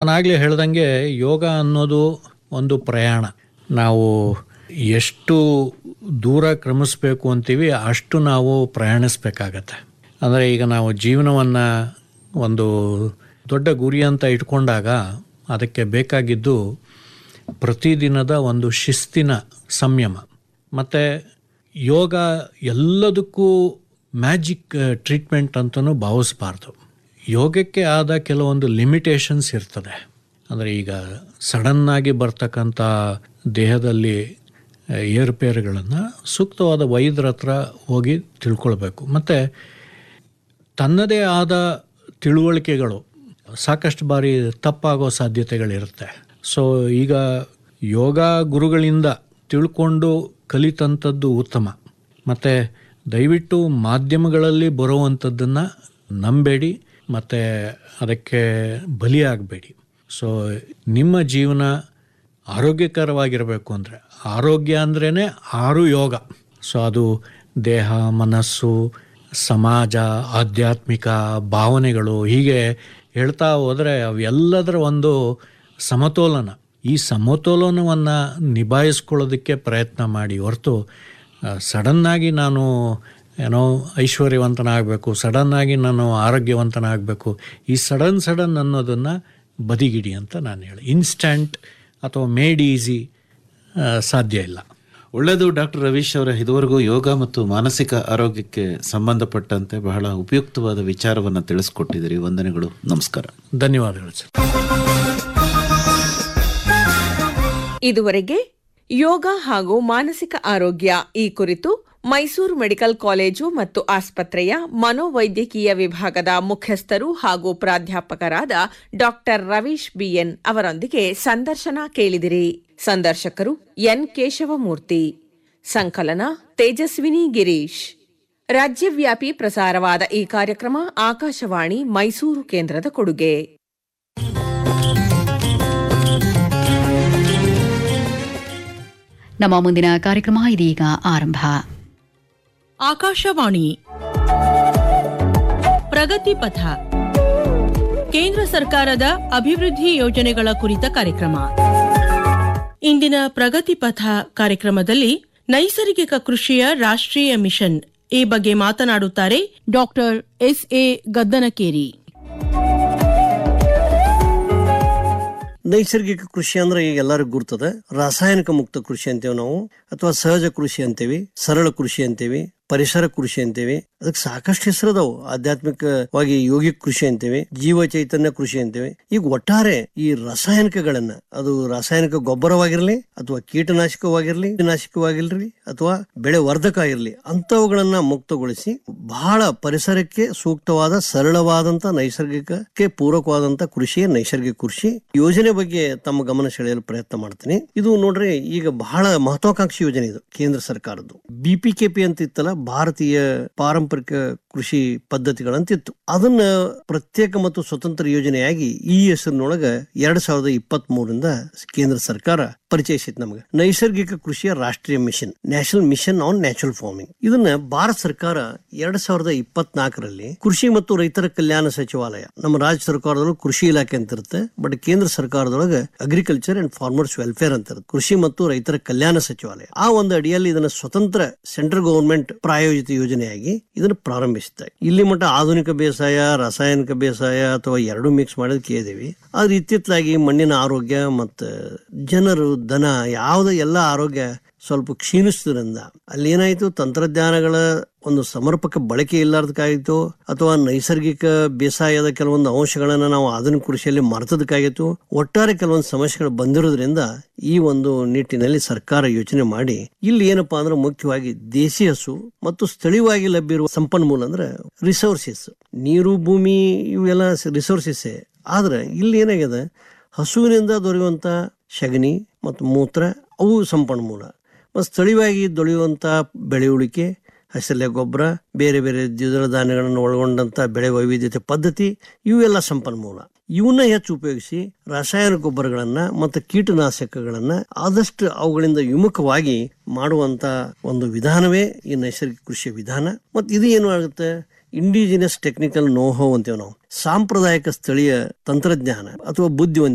ನಾನಾಗಲೇ ಹೇಳ್ದಂಗೆ ಯೋಗ ಅನ್ನೋದು ಒಂದು ಪ್ರಯಾಣ ನಾವು ಎಷ್ಟು ದೂರ ಕ್ರಮಿಸ್ಬೇಕು ಅಂತೀವಿ ಅಷ್ಟು ನಾವು ಪ್ರಯಾಣಿಸ್ಬೇಕಾಗತ್ತೆ ಅಂದರೆ ಈಗ ನಾವು ಜೀವನವನ್ನು ಒಂದು ದೊಡ್ಡ ಗುರಿ ಅಂತ ಇಟ್ಕೊಂಡಾಗ ಅದಕ್ಕೆ ಬೇಕಾಗಿದ್ದು ಪ್ರತಿದಿನದ ಒಂದು ಶಿಸ್ತಿನ ಸಂಯಮ ಮತ್ತು ಯೋಗ ಎಲ್ಲದಕ್ಕೂ ಮ್ಯಾಜಿಕ್ ಟ್ರೀಟ್ಮೆಂಟ್ ಅಂತಲೂ ಭಾವಿಸ್ಬಾರ್ದು ಯೋಗಕ್ಕೆ ಆದ ಕೆಲವೊಂದು ಲಿಮಿಟೇಷನ್ಸ್ ಇರ್ತದೆ ಅಂದರೆ ಈಗ ಸಡನ್ನಾಗಿ ಬರ್ತಕ್ಕಂಥ ದೇಹದಲ್ಲಿ ಏರುಪೇರುಗಳನ್ನು ಸೂಕ್ತವಾದ ವೈದ್ಯರ ಹತ್ರ ಹೋಗಿ ತಿಳ್ಕೊಳ್ಬೇಕು ಮತ್ತು ತನ್ನದೇ ಆದ ತಿಳುವಳಿಕೆಗಳು ಸಾಕಷ್ಟು ಬಾರಿ ತಪ್ಪಾಗೋ ಸಾಧ್ಯತೆಗಳಿರುತ್ತೆ ಸೊ ಈಗ ಯೋಗ ಗುರುಗಳಿಂದ ತಿಳ್ಕೊಂಡು ಕಲಿತಂಥದ್ದು ಉತ್ತಮ ಮತ್ತು ದಯವಿಟ್ಟು ಮಾಧ್ಯಮಗಳಲ್ಲಿ ಬರುವಂಥದ್ದನ್ನು ನಂಬೇಡಿ ಮತ್ತು ಅದಕ್ಕೆ ಬಲಿಯಾಗಬೇಡಿ ಸೊ ನಿಮ್ಮ ಜೀವನ ಆರೋಗ್ಯಕರವಾಗಿರಬೇಕು ಅಂದರೆ ಆರೋಗ್ಯ ಅಂದ್ರೇ ಆರು ಯೋಗ ಸೊ ಅದು ದೇಹ ಮನಸ್ಸು ಸಮಾಜ ಆಧ್ಯಾತ್ಮಿಕ ಭಾವನೆಗಳು ಹೀಗೆ ಹೇಳ್ತಾ ಹೋದರೆ ಅವೆಲ್ಲದರ ಒಂದು ಸಮತೋಲನ ಈ ಸಮತೋಲನವನ್ನು ನಿಭಾಯಿಸ್ಕೊಳ್ಳೋದಕ್ಕೆ ಪ್ರಯತ್ನ ಮಾಡಿ ಹೊರತು ಸಡನ್ನಾಗಿ ನಾನು ಏನೋ ಐಶ್ವರ್ಯವಂತನಾಗಬೇಕು ಸಡನ್ನಾಗಿ ನಾನು ಆರೋಗ್ಯವಂತನಾಗಬೇಕು ಈ ಸಡನ್ ಸಡನ್ ಅನ್ನೋದನ್ನು ಬದಿಗಿಡಿ ಅಂತ ನಾನು ಹೇಳಿ ಇನ್ಸ್ಟಂಟ್ ಅಥವಾ ಮೇಡ್ ಈಸಿ ಸಾಧ್ಯ ಇಲ್ಲ ಒಳ್ಳೆಯದು ಡಾಕ್ಟರ್ ರವೀಶ್ ಅವರ ಇದುವರೆಗೂ ಯೋಗ ಮತ್ತು ಮಾನಸಿಕ ಆರೋಗ್ಯಕ್ಕೆ ಸಂಬಂಧಪಟ್ಟಂತೆ ಬಹಳ ಉಪಯುಕ್ತವಾದ ವಿಚಾರವನ್ನು ತಿಳಿಸ್ಕೊಟ್ಟಿದ್ದೀರಿ ವಂದನೆಗಳು ನಮಸ್ಕಾರ ಧನ್ಯವಾದಗಳು ಸರ್ ಇದುವರೆಗೆ ಯೋಗ ಹಾಗೂ ಮಾನಸಿಕ ಆರೋಗ್ಯ ಈ ಕುರಿತು ಮೈಸೂರು ಮೆಡಿಕಲ್ ಕಾಲೇಜು ಮತ್ತು ಆಸ್ಪತ್ರೆಯ ಮನೋವೈದ್ಯಕೀಯ ವಿಭಾಗದ ಮುಖ್ಯಸ್ಥರು ಹಾಗೂ ಪ್ರಾಧ್ಯಾಪಕರಾದ ಡಾಕ್ಟರ್ ರವೀಶ್ ಬಿಎನ್ ಅವರೊಂದಿಗೆ ಸಂದರ್ಶನ ಕೇಳಿದಿರಿ ಸಂದರ್ಶಕರು ಎನ್ ಕೇಶವಮೂರ್ತಿ ಸಂಕಲನ ತೇಜಸ್ವಿನಿ ಗಿರೀಶ್ ರಾಜ್ಯವ್ಯಾಪಿ ಪ್ರಸಾರವಾದ ಈ ಕಾರ್ಯಕ್ರಮ ಆಕಾಶವಾಣಿ ಮೈಸೂರು ಕೇಂದ್ರದ ಕೊಡುಗೆ ನಮ್ಮ ಮುಂದಿನ ಕಾರ್ಯಕ್ರಮ ಇದೀಗ ಆರಂಭ ಆಕಾಶವಾಣಿ ಪ್ರಗತಿ ಪಥ ಕೇಂದ್ರ ಸರ್ಕಾರದ ಅಭಿವೃದ್ಧಿ ಯೋಜನೆಗಳ ಕುರಿತ ಕಾರ್ಯಕ್ರಮ ಇಂದಿನ ಪ್ರಗತಿ ಪಥ ಕಾರ್ಯಕ್ರಮದಲ್ಲಿ ನೈಸರ್ಗಿಕ ಕೃಷಿಯ ರಾಷ್ಟ್ರೀಯ ಮಿಷನ್ ಈ ಬಗ್ಗೆ ಮಾತನಾಡುತ್ತಾರೆ ಡಾಕ್ಟರ್ ಎಸ್ ಎ ಗದ್ದನಕೇರಿ ನೈಸರ್ಗಿಕ ಕೃಷಿ ಅಂದ್ರೆ ಈಗ ಎಲ್ಲರಿಗೂ ಗುರ್ತದ ರಾಸಾಯನಿಕ ಮುಕ್ತ ಕೃಷಿ ಅಂತೇವೆ ನಾವು ಅಥವಾ ಸಹಜ ಕೃಷಿ ಅಂತೇವಿ ಸರಳ ಕೃಷಿ ಅಂತೇವಿ ಪರಿಸರ ಕೃಷಿ ಅಂತೇವಿ ಅದಕ್ಕೆ ಸಾಕಷ್ಟು ಹೆಸರದಾವು ಆಧ್ಯಾತ್ಮಿಕವಾಗಿ ಯೋಗಿಕ ಕೃಷಿ ಅಂತೇವೆ ಜೀವ ಚೈತನ್ಯ ಕೃಷಿ ಅಂತೇವೆ ಈಗ ಒಟ್ಟಾರೆ ಈ ರಾಸಾಯನಿಕಗಳನ್ನ ಅದು ರಾಸಾಯನಿಕ ಗೊಬ್ಬರವಾಗಿರ್ಲಿ ಅಥವಾ ಕೀಟನಾಶಕವಾಗಿರ್ಲಿ ನಾಶಕವಾಗಿರ್ಲಿ ಅಥವಾ ಬೆಳೆ ವರ್ಧಕ ಆಗಿರ್ಲಿ ಅಂತವುಗಳನ್ನ ಮುಕ್ತಗೊಳಿಸಿ ಬಹಳ ಪರಿಸರಕ್ಕೆ ಸೂಕ್ತವಾದ ಸರಳವಾದಂತ ನೈಸರ್ಗಿಕಕ್ಕೆ ಪೂರಕವಾದಂತ ಕೃಷಿಯೇ ನೈಸರ್ಗಿಕ ಕೃಷಿ ಯೋಜನೆ ಬಗ್ಗೆ ತಮ್ಮ ಗಮನ ಸೆಳೆಯಲು ಪ್ರಯತ್ನ ಮಾಡ್ತೀನಿ ಇದು ನೋಡ್ರಿ ಈಗ ಬಹಳ ಮಹತ್ವಾಕಾಂಕ್ಷಿ ಯೋಜನೆ ಇದು ಕೇಂದ್ರ ಸರ್ಕಾರದ್ದು ಬಿಪಿಕೆಪಿ ಅಂತ ಇತ್ತಲ್ಲ ಭಾರತೀಯ ಪಾರಂಪರಿಕ ಕೃಷಿ ಪದ್ಧತಿಗಳಂತಿತ್ತು ಅದನ್ನ ಪ್ರತ್ಯೇಕ ಮತ್ತು ಸ್ವತಂತ್ರ ಯೋಜನೆಯಾಗಿ ಈ ಹೆಸರಿನೊಳಗ ಎರಡ್ ಸಾವಿರದ ಇಪ್ಪತ್ತ್ ಮೂರರಿಂದ ಕೇಂದ್ರ ಸರ್ಕಾರ ಪರಿಚಯಿಸಿತ್ತು ನಮಗೆ ನೈಸರ್ಗಿಕ ಕೃಷಿಯ ರಾಷ್ಟ್ರೀಯ mission national mission on natural farming ಇದನ್ನ ಭಾರತ ಸರ್ಕಾರ ಎರಡ್ ಸಾವಿರದ ಇಪ್ಪತ್ನಾಲ್ಕರಲ್ಲಿ ಕೃಷಿ ಮತ್ತು ರೈತರ ಕಲ್ಯಾಣ ಸಚಿವಾಲಯ ನಮ್ಮ ರಾಜ್ಯ ಸರ್ಕಾರದೊಳಗೆ ಕೃಷಿ ಇಲಾಖೆ ಅಂತ ಇರುತ್ತೆ ಬಟ್ ಕೇಂದ್ರ ಸರ್ಕಾರದೊಳಗೆ ಅಗ್ರಿಕಲ್ಚರ್ ಅಂಡ್ ಫಾರ್ಮರ್ಸ್ ವೆಲ್ಫೇರ್ ಅಂತ ಇರುತ್ತೆ ಕೃಷಿ ಮತ್ತು ರೈತರ ಕಲ್ಯಾಣ ಸಚಿವಾಲಯ ಆ ಒಂದು ಅಡಿಯಲ್ಲಿ ಇದನ್ನ ಸ್ವತಂತ್ರ ಸೆಂಟ್ರಲ್ ಗವರ್ಮೆಂಟ್ ಪ್ರಾಯೋಜಿತ ಯೋಜನೆಯಾಗಿ ಇದನ್ನು ಪ್ರಾರಂಭಿಸುತ್ತೆ ಇಲ್ಲಿ ಮಟ್ಟ ಆಧುನಿಕ ಬೇಸಾಯ ರಾಸಾಯನಿಕ ಬೇಸಾಯ ಅಥವಾ ಎರಡು ಮಿಕ್ಸ್ ಮಾಡೋದು ಕೇಳಿದೇವಿ ಆದ್ರೆ ಇತ್ತಿತ್ತಲಾಗಿ ಮಣ್ಣಿನ ಆರೋಗ್ಯ ಮತ್ತು ಜನರು ದನ ಯಾವ್ದು ಎಲ್ಲ ಆರೋಗ್ಯ ಸ್ವಲ್ಪ ಕ್ಷೀಣಿಸ್ತದ್ರಿಂದ ಅಲ್ಲಿ ಏನಾಯ್ತು ತಂತ್ರಜ್ಞಾನಗಳ ಒಂದು ಸಮರ್ಪಕ ಬಳಕೆ ಇಲ್ಲಾರ್ದಕ್ಕಾಗಿತ್ತು ಅಥವಾ ನೈಸರ್ಗಿಕ ಬೇಸಾಯದ ಕೆಲವೊಂದು ಅಂಶಗಳನ್ನ ನಾವು ಆಧುನಿಕ ಕೃಷಿಯಲ್ಲಿ ಮರೆತದಕ್ಕಾಗಿತ್ತು ಒಟ್ಟಾರೆ ಕೆಲವೊಂದು ಸಮಸ್ಯೆಗಳು ಬಂದಿರೋದ್ರಿಂದ ಈ ಒಂದು ನಿಟ್ಟಿನಲ್ಲಿ ಸರ್ಕಾರ ಯೋಚನೆ ಮಾಡಿ ಇಲ್ಲಿ ಏನಪ್ಪಾ ಅಂದ್ರೆ ಮುಖ್ಯವಾಗಿ ದೇಸಿ ಹಸು ಮತ್ತು ಸ್ಥಳೀಯವಾಗಿ ಲಭ್ಯ ಇರುವ ಸಂಪನ್ಮೂಲ ಅಂದ್ರೆ ರಿಸೋರ್ಸಸ್ ನೀರು ಭೂಮಿ ಇವೆಲ್ಲ ರಿಸೋರ್ಸಸ್ ಆದ್ರೆ ಇಲ್ಲಿ ಏನಾಗಿದೆ ಹಸುವಿನಿಂದ ದೊರೆಯುವಂತ ಸಗಣಿ ಮತ್ತು ಮೂತ್ರ ಅವು ಸಂಪನ್ಮೂಲ ಮತ್ತು ಸ್ಥಳೀಯವಾಗಿ ದೊಳೆಯುವಂತ ಬೆಳೆಯುಳಿಕೆ ಹಸಲೆ ಗೊಬ್ಬರ ಬೇರೆ ಬೇರೆ ದ್ವಿದಳ ಧಾನ್ಯಗಳನ್ನು ಒಳಗೊಂಡಂತ ಬೆಳೆ ವೈವಿಧ್ಯತೆ ಪದ್ಧತಿ ಇವೆಲ್ಲ ಸಂಪನ್ಮೂಲ ಇವನ್ನ ಹೆಚ್ಚು ಉಪಯೋಗಿಸಿ ರಾಸಾಯನಿಕ ಗೊಬ್ಬರಗಳನ್ನ ಮತ್ತು ಕೀಟನಾಶಕಗಳನ್ನ ಆದಷ್ಟು ಅವುಗಳಿಂದ ವಿಮುಖವಾಗಿ ಮಾಡುವಂತ ಒಂದು ವಿಧಾನವೇ ಈ ನೈಸರ್ಗಿಕ ಕೃಷಿಯ ವಿಧಾನ ಮತ್ತು ಇದು ಏನು ಆಗುತ್ತೆ ಇಂಡಿಜಿನಸ್ ಟೆಕ್ನಿಕಲ್ ನೋಹೋ ಅಂತೀವಿ ನಾವು ಸಾಂಪ್ರದಾಯಿಕ ಸ್ಥಳೀಯ ತಂತ್ರಜ್ಞಾನ ಅಥವಾ ಬುದ್ಧಿವಂತಿಕೆ